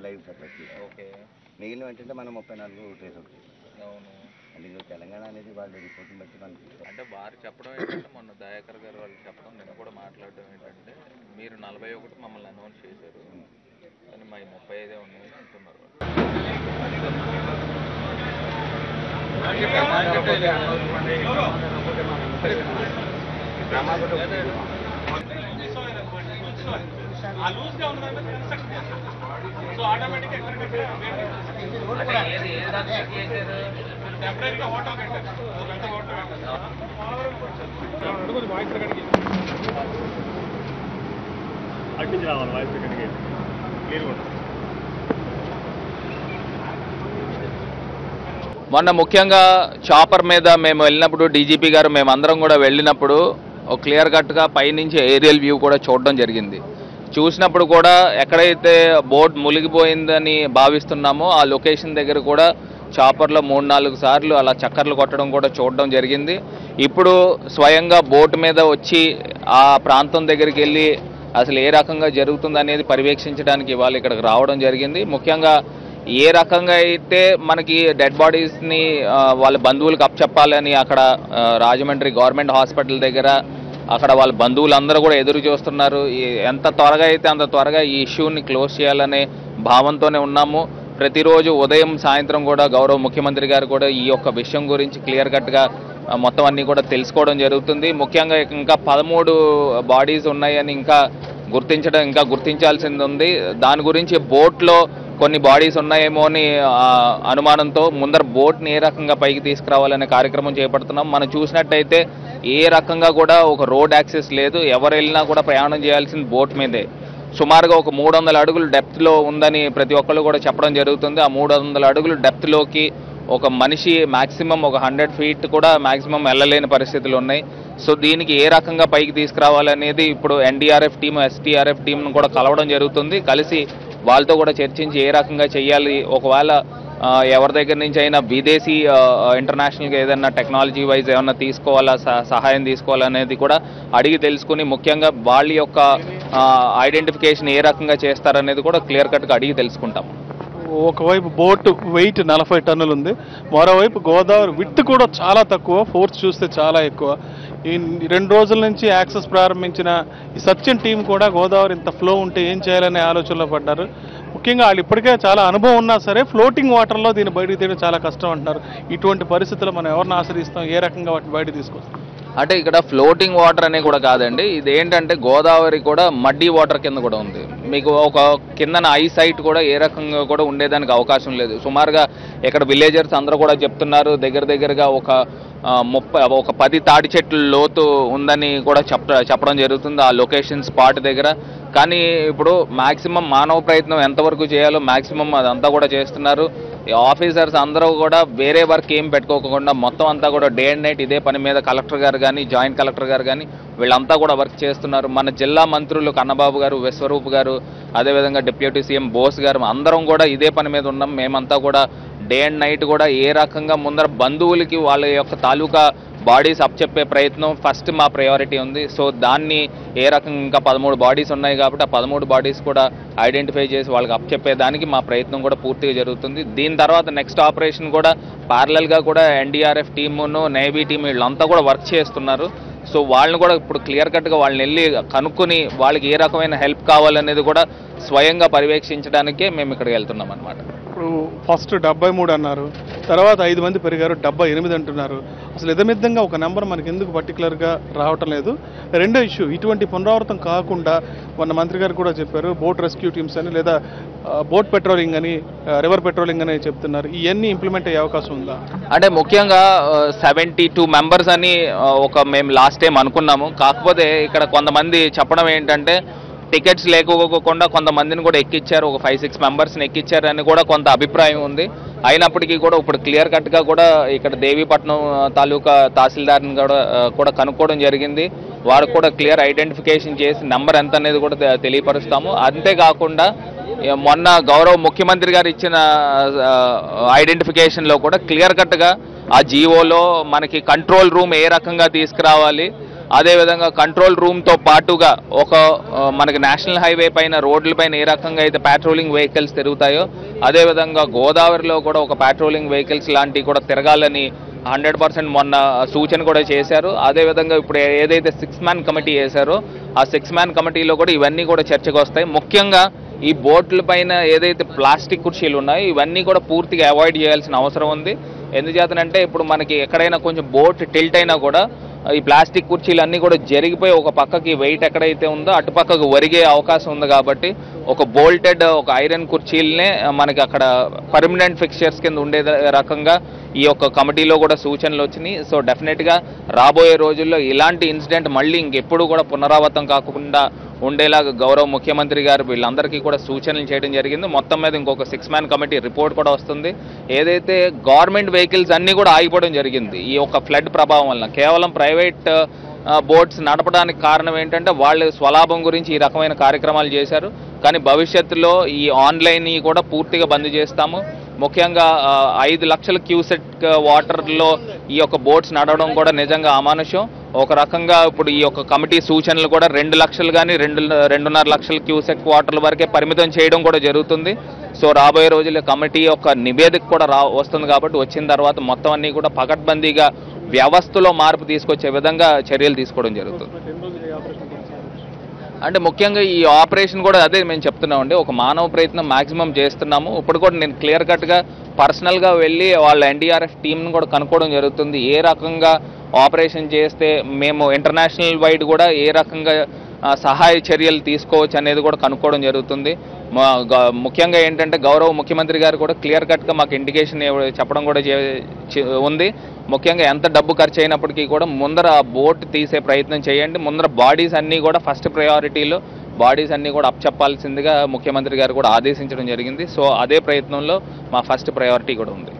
Live supply okay మిగిలిన ఏంటంటే మనం ముప్పై నాలుగు ట్రేస్ అవుట్ చేస్తాం అవును అంటే ఇది తెలంగాణ అనేది వాళ్ళ రిపోర్ట్ని బట్టి మనకి అంటే వారు చెప్పడం ఏంటంటే మొన్న దయాకర్ గారు వాళ్ళు చెప్పడం నేను కూడా మాట్లాడడం ఏంటంటే మీరు నలభై ఒకటి మమ్మల్ని అనౌన్స్ చేశారు కానీ మా ముప్పై ఐదే ఉన్నాయి అంటున్నారు అడ్డించి రావాలి వాయిస్ ఇక్కడికి క్లియర్గా ఉంటుంది మొన్న ముఖ్యంగా చాపర్ మీద మేము వెళ్ళినప్పుడు డీజీపీ గారు మేమందరం కూడా వెళ్ళినప్పుడు ఒక క్లియర్ కట్గా పైనుంచి ఏరియల్ వ్యూ కూడా చూడడం జరిగింది చూసినప్పుడు కూడా ఎక్కడైతే బోట్ మునిగిపోయిందని భావిస్తున్నామో ఆ లొకేషన్ దగ్గర కూడా చాపర్లో మూడు నాలుగు సార్లు అలా చక్కర్లు కొట్టడం కూడా చూడడం జరిగింది ఇప్పుడు స్వయంగా బోట్ మీద వచ్చి ఆ ప్రాంతం దగ్గరికి వెళ్ళి అసలు ఏ రకంగా జరుగుతుంది అనేది పర్యవేక్షించడానికి ఇవాళ ఇక్కడికి రావడం జరిగింది ముఖ్యంగా ఏ రకంగా అయితే మనకి డెడ్ బాడీస్ని వాళ్ళ బంధువులకు అప్పచెప్పాలని అక్కడ ఆ, రాజమండ్రి గవర్నమెంట్ హాస్పిటల్ దగ్గర అక్కడ వాళ్ళ బంధువులందరూ కూడా ఎదురు చూస్తున్నారు ఈ- ఎంత త్వరగా అయితే అంత త్వరగా ఈ ఇష్యూని క్లోజ్ చేయాలనే భావంతోనే ఉన్నాము ప్రతిరోజు ఉదయం సాయంత్రం కూడా గౌరవ ముఖ్యమంత్రి గారు కూడా ఈ యొక్క విషయం గురించి క్లియర్ కట్గా ఆ, మొత్తం అన్ని కూడా తెలుసుకోవడం జరుగుతుంది ముఖ్యంగా ఇంకా పదమూడు బాడీస్ ఉన్నాయని ఇంకా గుర్తించడం ఇంకా గుర్తించాల్సింది ఉంది దాని గురించి బోట్లో కొన్ని బాడీస్ ఉన్నాయేమో అని ఆ, అనుమానంతో ముందర బోట్ని ఏ రకంగా పైకి తీసుకురావాలనే కార్యక్రమం చేపడుతున్నాం మనం చూసినట్టయితే ఏ రకంగా కూడా ఒక రోడ్ యాక్సెస్ లేదు ఎవరు వెళ్ళినా కూడా ప్రయాణం చేయాల్సింది బోట్ మీదే సుమారుగా ఒక మూడు వందల అడుగులు డెప్త్లో ఉందని ప్రతి ఒక్కళ్ళు కూడా చెప్పడం జరుగుతుంది ఆ మూడు వందల అడుగులు డెప్త్లోకి ఒక మనిషి మాక్సిమం ఒక హండ్రెడ్ ఫీట్ కూడా మాక్సిమం వెళ్ళలేని పరిస్థితులు ఉన్నాయి సో దీనికి ఏ రకంగా పైకి తీసుకురావాలనేది ఇప్పుడు ఎన్డీఆర్ఎఫ్ టీం ఎస్టీఆర్ఎఫ్ టీంను కూడా కలవడం జరుగుతుంది కలిసి వాళ్ళతో కూడా చర్చించి ఏ రకంగా చేయాలి ఒకవేళ ఆ, ఎవరి దగ్గర నుంచి అయినా విదేశీ ఇంటర్నేషనల్గా ఏదైనా టెక్నాలజీ వైజ్ ఏమన్నా తీసుకోవాలా సహ- సహాయం తీసుకోవాలనేది కూడా అడిగి తెలుసుకుని ముఖ్యంగా వాళ్ళ యొక్క ఐడెంటిఫికేషన్ ఏ రకంగా చేస్తారనేది కూడా క్లియర్ కట్గా అడిగి తెలుసుకుంటాం ఒకవైపు బోట్ వెయిట్ నలభై టన్నులు ఉంది మరోవైపు గోదావరి విత్ కూడా చాలా తక్కువ ఫోర్స్ చూస్తే చాలా ఎక్కువ ఈ రెండు రోజుల నుంచి యాక్సెస్ ప్రారంభించిన ఈ సచిన్ టీం కూడా గోదావరి ఇంత ఫ్లో ఉంటే ఏం చేయాలనే ఆలోచనలో పడ్డారు ముఖ్యంగా వాళ్ళు ఇప్పటికే చాలా అనుభవం ఉన్నా సరే ఫ్లోటింగ్ వాటర్లో దీన్ని బయటికి తీయడం చాలా కష్టం అంటున్నారు ఇటువంటి పరిస్థితుల్లో మనం ఎవరిని ఆశ్రయిస్తాం ఏ రకంగా వాటిని బయట తీసుకొస్తాం అంటే ఇక్కడ ఫ్లోటింగ్ వాటర్ అనే కూడా కాదండి ఇది ఏంటంటే గోదావరి కూడా మడ్డీ వాటర్ కింద కూడా ఉంది మీకు ఒక కిందన ఐ సైట్ కూడా ఏ రకంగా కూడా ఉండేదానికి అవకాశం లేదు సుమారుగా ఇక్కడ విలేజర్స్ అందరూ కూడా చెప్తున్నారు దగ్గర దగ్గరగా ఒక ఆ, ముప్పై ఒక పది తాడి చెట్లు లోతు ఉందని కూడా చెప్ప చెప్పడం జరుగుతుంది ఆ లొకేషన్ స్పాట్ దగ్గర కానీ ఇప్పుడు మాక్సిమం మానవ ప్రయత్నం ఎంతవరకు చేయాలో మాక్సిమం అదంతా కూడా చేస్తున్నారు ఈ ఆఫీసర్స్ అందరూ కూడా వేరే వర్క్ ఏం పెట్టుకోకుండా మొత్తం అంతా కూడా డే అండ్ నైట్ ఇదే పని మీద కలెక్టర్ గారు కానీ జాయింట్ కలెక్టర్ గారు కానీ వీళ్ళంతా కూడా వర్క్ చేస్తున్నారు మన జిల్లా మంత్రులు కన్నబాబు గారు విశ్వరూప్ గారు అదేవిధంగా డిప్యూటీ సీఎం బోస్ గారు అందరం కూడా ఇదే పని మీద ఉన్నాం మేమంతా కూడా డే అండ్ నైట్ కూడా ఏ రకంగా ముందర బంధువులకి వాళ్ళ యొక్క తాలూకా బాడీస్ అప్పచెప్పే ప్రయత్నం ఫస్ట్ మా ప్రయారిటీ ఉంది సో దాన్ని ఏ రకంగా ఇంకా పదమూడు బాడీస్ ఉన్నాయి కాబట్టి ఆ పదమూడు బాడీస్ కూడా ఐడెంటిఫై చేసి వాళ్ళకి అప్పచెప్పేదానికి మా ప్రయత్నం కూడా పూర్తిగా జరుగుతుంది దీని తర్వాత నెక్స్ట్ ఆపరేషన్ కూడా ప్యారలల్గా కూడా ఎన్డీఆర్ఎఫ్ టీమును నేవీ టీం వీళ్ళంతా కూడా వర్క్ చేస్తున్నారు సో వాళ్ళని కూడా ఇప్పుడు క్లియర్ కట్గా వాళ్ళని వెళ్ళి కనుక్కొని వాళ్ళకి ఏ రకమైన హెల్ప్ కావాలనేది కూడా స్వయంగా పర్యవేక్షించడానికే మేము ఇక్కడికి వెళ్తున్నాం అనమాట ఇప్పుడు ఫస్ట్ డెబ్బై మూడు అన్నారు తర్వాత ఐదు మంది పెరిగారు డెబ్బై ఎనిమిది అంటున్నారు అసలు ఇదమిద్దంగా ఒక నెంబర్ మనకి ఎందుకు పర్టికులర్గా రావటం లేదు రెండో ఇష్యూ ఇటువంటి పునరావృతం కాకుండా మొన్న మంత్రి గారు కూడా చెప్పారు బోట్ రెస్క్యూ టీమ్స్ అని లేదా బోట్ పెట్రోలింగ్ అని రివర్ పెట్రోలింగ్ అని చెప్తున్నారు ఇవన్నీ ఇంప్లిమెంట్ అయ్యే అవకాశం ఉందా అంటే ముఖ్యంగా సెవెంటీ టూ మెంబర్స్ అని ఆ, ఒక మేము లాస్ట్ టైం అనుకున్నాము కాకపోతే ఇక్కడ కొంతమంది చెప్పడం ఏంటంటే టికెట్స్ లేకపోకుండా కొంతమందిని కూడా ఎక్కిచ్చారు ఒక ఫైవ్ సిక్స్ మెంబర్స్ని ఎక్కిచ్చారు అని కూడా కొంత అభిప్రాయం ఉంది అయినప్పటికీ కూడా ఇప్పుడు క్లియర్ కట్గా కూడా ఇక్కడ దేవీపట్నం ఆ, తాలూకా తహసీల్దార్ని కూడా ఆ, కూడా కనుక్కోవడం జరిగింది వారికి కూడా క్లియర్ ఐడెంటిఫికేషన్ చేసి నెంబర్ ఎంత అనేది కూడా తె- తెలియపరుస్తాము అంతేకాకుండా ఏ, మొన్న గౌరవ ముఖ్యమంత్రి గారు ఇచ్చిన ఐడెంటిఫికేషన్లో కూడా క్లియర్ కట్గా ఆ జీవోలో మనకి కంట్రోల్ రూమ్ ఏ రకంగా తీసుకురావాలి అదేవిధంగా కంట్రోల్ రూమ్తో పాటుగా ఒక ఆ, మనకి నేషనల్ హైవే పైన రోడ్ల పైన ఏ రకంగా అయితే పాట్రోలింగ్ వెహికల్స్ తిరుగుతాయో అదేవిధంగా గోదావరిలో కూడా ఒక పాట్రోలింగ్ వెహికల్స్ లాంటివి కూడా తిరగాలని హండ్రెడ్ పర్సెంట్ మొన్న సూచన కూడా చేశారు అదేవిధంగా ఇప్పుడు ఏదైతే సిక్స్ మ్యాన్ కమిటీ వేశారో ఆ సిక్స్ మ్యాన్ కమిటీలో కూడా ఇవన్నీ కూడా చర్చకు వస్తాయి ముఖ్యంగా ఈ బోట్ల పైన ఏదైతే ప్లాస్టిక్ కుర్చీలు ఉన్నాయో ఇవన్నీ కూడా పూర్తిగా అవాయిడ్ చేయాల్సిన అవసరం ఉంది ఎందుచేతనంటే ఇప్పుడు మనకి ఎక్కడైనా కొంచెం బోట్ టిల్ట్ అయినా కూడా ఈ ప్లాస్టిక్ కుర్చీలు అన్నీ కూడా జరిగిపోయి ఒక పక్కకి వెయిట్ ఎక్కడైతే ఉందో అటు పక్కకు ఒరిగే అవకాశం ఉంది కాబట్టి ఒక బోల్టెడ్ ఒక ఐరన్ కుర్చీలనే మనకి అక్కడ పర్మనెంట్ ఫిక్చర్స్ కింద ఉండే రకంగా ఈ యొక్క కమిటీలో కూడా సూచనలు వచ్చినాయి సో డెఫినెట్గా రాబోయే రోజుల్లో ఇలాంటి ఇన్సిడెంట్ మళ్ళీ ఇంకెప్పుడు కూడా పునరావృతం కాకుండా ఉండేలాగా గౌరవ ముఖ్యమంత్రి గారు వీళ్ళందరికీ కూడా సూచనలు చేయడం జరిగింది మొత్తం మీద ఇంకొక సిక్స్ మ్యాన్ కమిటీ రిపోర్ట్ కూడా వస్తుంది ఏదైతే గవర్నమెంట్ వెహికల్స్ అన్నీ కూడా ఆగిపోవడం జరిగింది ఈ యొక్క ఫ్లడ్ ప్రభావం వలన కేవలం ప్రైవేట్ బోట్స్ నడపడానికి కారణం ఏంటంటే వాళ్ళు స్వలాభం గురించి ఈ రకమైన కార్యక్రమాలు చేశారు కానీ భవిష్యత్తులో ఈ ఆన్లైన్ కూడా పూర్తిగా బంద్ చేస్తాము ముఖ్యంగా ఆ, ఐదు లక్షల క్యూసెట్ వాటర్లో ఈ యొక్క బోట్స్ నడవడం కూడా నిజంగా అమానుషం ఒక రకంగా ఇప్పుడు ఈ యొక్క కమిటీ సూచనలు కూడా రెండు లక్షలు కానీ రెండు రెండున్నర లక్షల క్యూసెక్ వాటర్ల వరకే పరిమితం చేయడం కూడా జరుగుతుంది సో రాబోయే రోజుల్లో కమిటీ యొక్క నివేదిక కూడా రా వస్తుంది కాబట్టి వచ్చిన తర్వాత మొత్తం అన్నీ కూడా పకడ్బందీగా వ్యవస్థలో మార్పు తీసుకొచ్చే విధంగా చర్యలు తీసుకోవడం జరుగుతుంది ఎన్ని రోజులు ఈ ఆపరేషన్ కొనసాగుతుంది? అంటే ముఖ్యంగా ఈ ఆపరేషన్ కూడా అదే మేము చెప్తున్నామండి ఒక మానవ ప్రయత్నం మాక్సిమం చేస్తున్నాము ఇప్పుడు కూడా నేను క్లియర్ కట్గా పర్సనల్గా వెళ్ళి వాళ్ళ ఎన్డీఆర్ఎఫ్ టీంను కూడా కనుక్కోవడం జరుగుతుంది ఏ రకంగా ఆపరేషన్ చేస్తే మేము ఇంటర్నేషనల్ వైడ్ కూడా ఏ రకంగా ఆ, సహాయ చర్యలు తీసుకోవచ్చు అనేది కూడా కనుక్కోవడం జరుగుతుంది మా- గ- ముఖ్యంగా ఏంటంటే గౌరవ ముఖ్యమంత్రి గారు కూడా క్లియర్ కట్గా మాకు ఇండికేషన్ చెప్పడం కూడా చే- చే- ఉంది ముఖ్యంగా ఎంత డబ్బు ఖర్చు అయినప్పటికీ కూడా ముందర ఆ బోట్ తీసే ప్రయత్నం చేయండి ముందర బాడీస్ అన్నీ కూడా ఫస్ట్ ప్రయారిటీలో బాడీస్ అన్నీ కూడా అప్ చెప్పాల్సిందిగా ముఖ్యమంత్రి గారు కూడా ఆదేశించడం జరిగింది సో అదే ప్రయత్నంలో మా ఫస్ట్ ప్రయారిటీ కూడా ఉంది